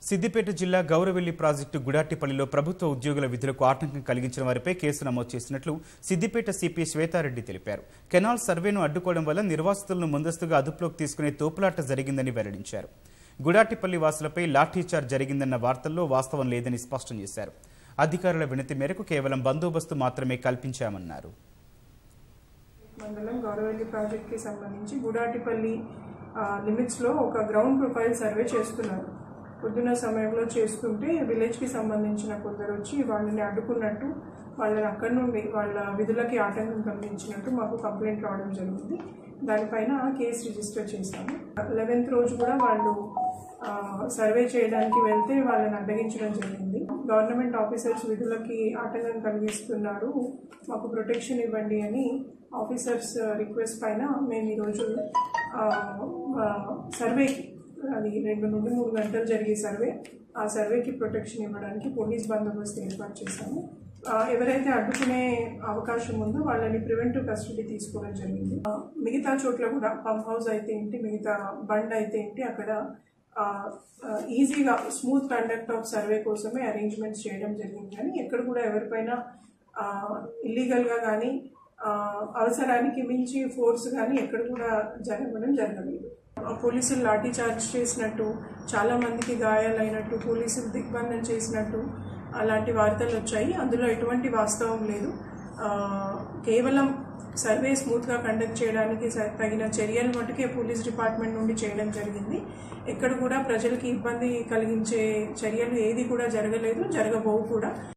సిద్దిపేట జిల్లా గౌరవెల్లి ప్రాజెక్టు గుడాటిపల్లిలో ప్రభుత్వ ఉద్యోగుల విధులకు ఆటంకం కలిగించిన వారిపై కేసు నమోదు చేసినట్లు సిద్దిపేట సిపి శ్వేతారెడ్డి తెలిపారు కెనాల్ సర్వేను అడ్డుకోవడం వల్ల నిర్వాసితులను ముందస్తుగా అదుపులోకి తీసుకునే తోపులాట జరిగిందని వెల్లడించారు గుడాటిపల్లి వాసులపై లాఠీచార్జ్ జరిగిందన్న వార్తల్లో వాస్తవం లేదని స్పష్టం చేశారు అధికారుల వినతి మేరకు కేవలం బందోబస్తు మాత్రమే కల్పించామన్నారు మండలం గౌరవల్లి ప్రాజెక్ట్కి సంబంధించి గుడాటిపల్లి ఆ, లిమిట్స్లో ఒక గ్రౌండ్ ప్రొఫైల్ సర్వే చేస్తున్నారు పొద్దున సమయంలో చేస్తుంటే విలేజ్కి సంబంధించిన కొందరు వచ్చి వాళ్ళని అడ్డుకున్నట్టు వాళ్ళని అక్కడి నుండి వాళ్ళ విధులకి ఆటంకం కలిగించినట్టు మాకు కంప్లైంట్ రావడం జరిగింది దానిపైన కేసు రిజిస్టర్ చేశాము లెవెన్త్ రోజు కూడా వాళ్ళు ఆ, సర్వే చేయడానికి వెళ్తే వాళ్ళని అడ్డగించడం జరిగింది గవర్నమెంట్ ఆఫీసర్స్ విధులకి ఆటంకం కలిగిస్తున్నారు మాకు ప్రొటెక్షన్ ఇవ్వండి అని ఆఫీసర్స్ రిక్వెస్ట్ పైన మేము ఈరోజు ఆ, ఆ, సర్వేకి అది రెండు నుండి మూడు గంటలు జరిగే సర్వే ఆ సర్వేకి ప్రొటెక్షన్ ఇవ్వడానికి పోలీస్ బందోబస్తు ఏర్పాటు చేశాము ఆ, ఎవరైతే అడ్డుకునే అవకాశం ఉందో వాళ్ళని ప్రివెంటివ్ కస్టడీ తీసుకోవడం జరిగింది ఆ, మిగతా చోట్ల కూడా పంప్ హౌస్ అయితే ఏంటి మిగతా బండ్ అయితే ఏంటి అక్కడ ఆ, ఆ, ఈజీగా స్మూత్ కండక్ట్ ఆఫ్ సర్వే కోసమే అరేంజ్మెంట్స్ చేయడం జరిగింది కానీ ఎక్కడ కూడా ఎవరిపైన ఇల్లీగల్గా కానీ అవసరానికి మించి ఫోర్స్ కానీ ఎక్కడ కూడా జరగడం జరగలేదు ఆ, పోలీసులు లాఠీ చార్జ్ చేసినట్టు చాలా మందికి గాయాలైనట్టు పోలీసులు దిగ్బంధం చేసినట్టు అలాంటి వార్తలు వచ్చాయి అందులో ఎటువంటి వాస్తవం లేదు ఆ, కేవలం సర్వే స్మూత్గా కండక్ట్ చేయడానికి స- తగిన చర్యలు మటుకే పోలీస్ డిపార్ట్మెంట్ నుండి చేయడం జరిగింది ఎక్కడ కూడా ప్రజలకి ఇబ్బంది కలిగించే చర్యలు ఏది కూడా జరగలేదు జరగబోవు కూడా